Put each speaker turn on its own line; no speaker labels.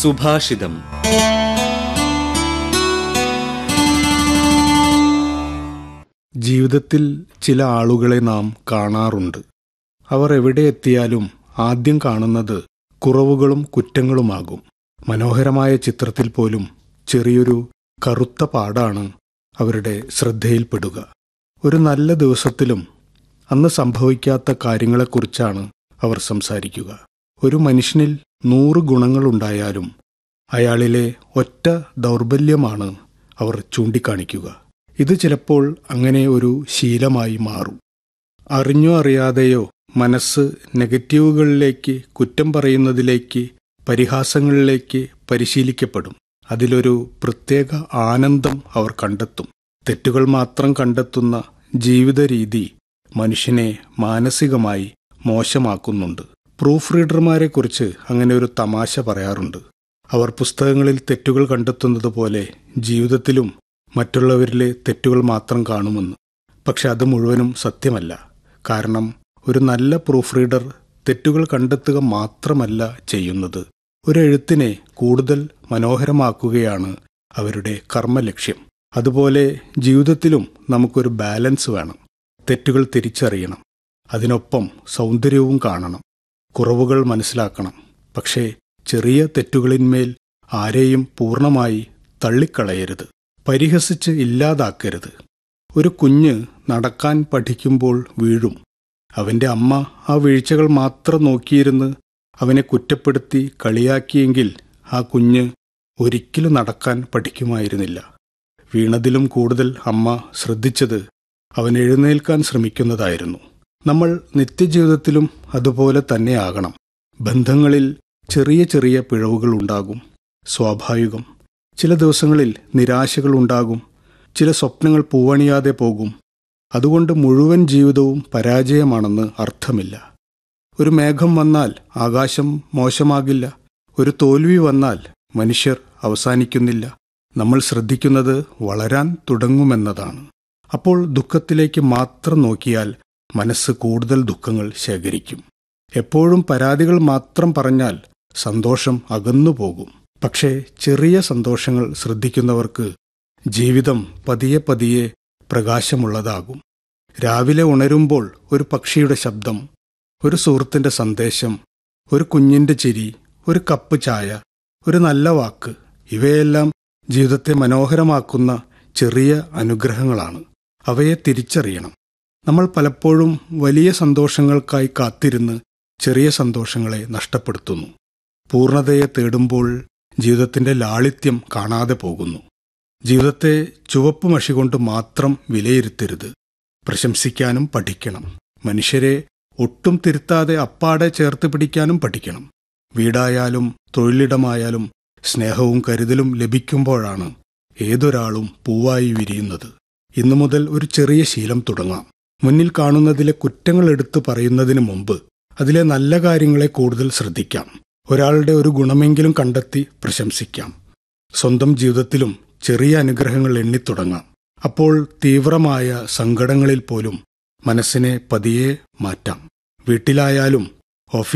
സുഭാഷിതം
ജീവിതത്തിൽ ചില ആളുകളെ നാം കാണാറുണ്ട് അവർ എവിടെ എത്തിയാലും ആദ്യം കാണുന്നത് കുറവുകളും കുറ്റങ്ങളുമാകും മനോഹരമായ ചിത്രത്തിൽ പോലും ചെറിയൊരു കറുത്ത പാടാണ് അവരുടെ ശ്രദ്ധയിൽപ്പെടുക ഒരു നല്ല ദിവസത്തിലും അന്ന് സംഭവിക്കാത്ത കാര്യങ്ങളെക്കുറിച്ചാണ് അവർ സംസാരിക്കുക ഒരു മനുഷ്യനിൽ നൂറ് ഗുണങ്ങളുണ്ടായാലും അയാളിലെ ഒറ്റ ദൗർബല്യമാണ് അവർ ചൂണ്ടിക്കാണിക്കുക ഇത് ചിലപ്പോൾ അങ്ങനെ ഒരു ശീലമായി മാറും അറിഞ്ഞോ അറിയാതെയോ മനസ്സ് നെഗറ്റീവുകളിലേക്ക് കുറ്റം പറയുന്നതിലേക്ക് പരിഹാസങ്ങളിലേക്ക് പരിശീലിക്കപ്പെടും അതിലൊരു പ്രത്യേക ആനന്ദം അവർ കണ്ടെത്തും തെറ്റുകൾ മാത്രം കണ്ടെത്തുന്ന ജീവിത രീതി മനുഷ്യനെ മാനസികമായി മോശമാക്കുന്നുണ്ട് പ്രൂഫ് റീഡർമാരെക്കുറിച്ച് അങ്ങനെ ഒരു തമാശ പറയാറുണ്ട് അവർ പുസ്തകങ്ങളിൽ തെറ്റുകൾ കണ്ടെത്തുന്നത് പോലെ ജീവിതത്തിലും മറ്റുള്ളവരിലെ തെറ്റുകൾ മാത്രം കാണുമെന്ന് പക്ഷെ അത് മുഴുവനും സത്യമല്ല കാരണം ഒരു നല്ല പ്രൂഫ് റീഡർ തെറ്റുകൾ കണ്ടെത്തുക മാത്രമല്ല ചെയ്യുന്നത് ഒരു എഴുത്തിനെ കൂടുതൽ മനോഹരമാക്കുകയാണ് അവരുടെ കർമ്മലക്ഷ്യം അതുപോലെ ജീവിതത്തിലും നമുക്കൊരു ബാലൻസ് വേണം തെറ്റുകൾ തിരിച്ചറിയണം അതിനൊപ്പം സൗന്ദര്യവും കാണണം കുറവുകൾ മനസ്സിലാക്കണം പക്ഷേ ചെറിയ തെറ്റുകളിന്മേൽ ആരെയും പൂർണ്ണമായി തള്ളിക്കളയരുത് പരിഹസിച്ച് ഇല്ലാതാക്കരുത് ഒരു കുഞ്ഞ് നടക്കാൻ പഠിക്കുമ്പോൾ വീഴും അവന്റെ അമ്മ ആ വീഴ്ചകൾ മാത്രം നോക്കിയിരുന്ന് അവനെ കുറ്റപ്പെടുത്തി കളിയാക്കിയെങ്കിൽ ആ കുഞ്ഞ് ഒരിക്കലും നടക്കാൻ പഠിക്കുമായിരുന്നില്ല വീണതിലും കൂടുതൽ അമ്മ ശ്രദ്ധിച്ചത് അവൻ എഴുന്നേൽക്കാൻ ശ്രമിക്കുന്നതായിരുന്നു നമ്മൾ നിത്യജീവിതത്തിലും അതുപോലെ തന്നെയാകണം ബന്ധങ്ങളിൽ ചെറിയ ചെറിയ പിഴവുകൾ ഉണ്ടാകും സ്വാഭാവികം ചില ദിവസങ്ങളിൽ നിരാശകൾ ഉണ്ടാകും ചില സ്വപ്നങ്ങൾ പൂവണിയാതെ പോകും അതുകൊണ്ട് മുഴുവൻ ജീവിതവും പരാജയമാണെന്ന് അർത്ഥമില്ല ഒരു മേഘം വന്നാൽ ആകാശം മോശമാകില്ല ഒരു തോൽവി വന്നാൽ മനുഷ്യർ അവസാനിക്കുന്നില്ല നമ്മൾ ശ്രദ്ധിക്കുന്നത് വളരാൻ തുടങ്ങുമെന്നതാണ് അപ്പോൾ ദുഃഖത്തിലേക്ക് മാത്രം നോക്കിയാൽ മനസ്സ് കൂടുതൽ ദുഃഖങ്ങൾ ശേഖരിക്കും എപ്പോഴും പരാതികൾ മാത്രം പറഞ്ഞാൽ സന്തോഷം അകന്നു പോകും പക്ഷേ ചെറിയ സന്തോഷങ്ങൾ ശ്രദ്ധിക്കുന്നവർക്ക് ജീവിതം പതിയെ പതിയെ പ്രകാശമുള്ളതാകും രാവിലെ ഉണരുമ്പോൾ ഒരു പക്ഷിയുടെ ശബ്ദം ഒരു സുഹൃത്തിന്റെ സന്ദേശം ഒരു കുഞ്ഞിന്റെ ചിരി ഒരു കപ്പ് ചായ ഒരു നല്ല വാക്ക് ഇവയെല്ലാം ജീവിതത്തെ മനോഹരമാക്കുന്ന ചെറിയ അനുഗ്രഹങ്ങളാണ് അവയെ തിരിച്ചറിയണം നമ്മൾ പലപ്പോഴും വലിയ സന്തോഷങ്ങൾക്കായി കാത്തിരുന്ന് ചെറിയ സന്തോഷങ്ങളെ നഷ്ടപ്പെടുത്തുന്നു പൂർണ്ണതയെ തേടുമ്പോൾ ജീവിതത്തിന്റെ ലാളിത്യം കാണാതെ പോകുന്നു ജീവിതത്തെ ചുവപ്പ് മഷി കൊണ്ട് മാത്രം വിലയിരുത്തരുത് പ്രശംസിക്കാനും പഠിക്കണം മനുഷ്യരെ ഒട്ടും തിരുത്താതെ അപ്പാടെ ചേർത്ത് പിടിക്കാനും പഠിക്കണം വീടായാലും തൊഴിലിടമായാലും സ്നേഹവും കരുതലും ലഭിക്കുമ്പോഴാണ് ഏതൊരാളും പൂവായി വിരിയുന്നത് ഇന്നു മുതൽ ഒരു ചെറിയ ശീലം തുടങ്ങാം മുന്നിൽ കാണുന്നതിലെ കുറ്റങ്ങൾ എടുത്തു പറയുന്നതിന് മുമ്പ് അതിലെ നല്ല കാര്യങ്ങളെ കൂടുതൽ ശ്രദ്ധിക്കാം ഒരാളുടെ ഒരു ഗുണമെങ്കിലും കണ്ടെത്തി പ്രശംസിക്കാം സ്വന്തം ജീവിതത്തിലും ചെറിയ അനുഗ്രഹങ്ങൾ എണ്ണിത്തുടങ്ങാം അപ്പോൾ തീവ്രമായ സങ്കടങ്ങളിൽ പോലും മനസ്സിനെ പതിയെ മാറ്റാം വീട്ടിലായാലും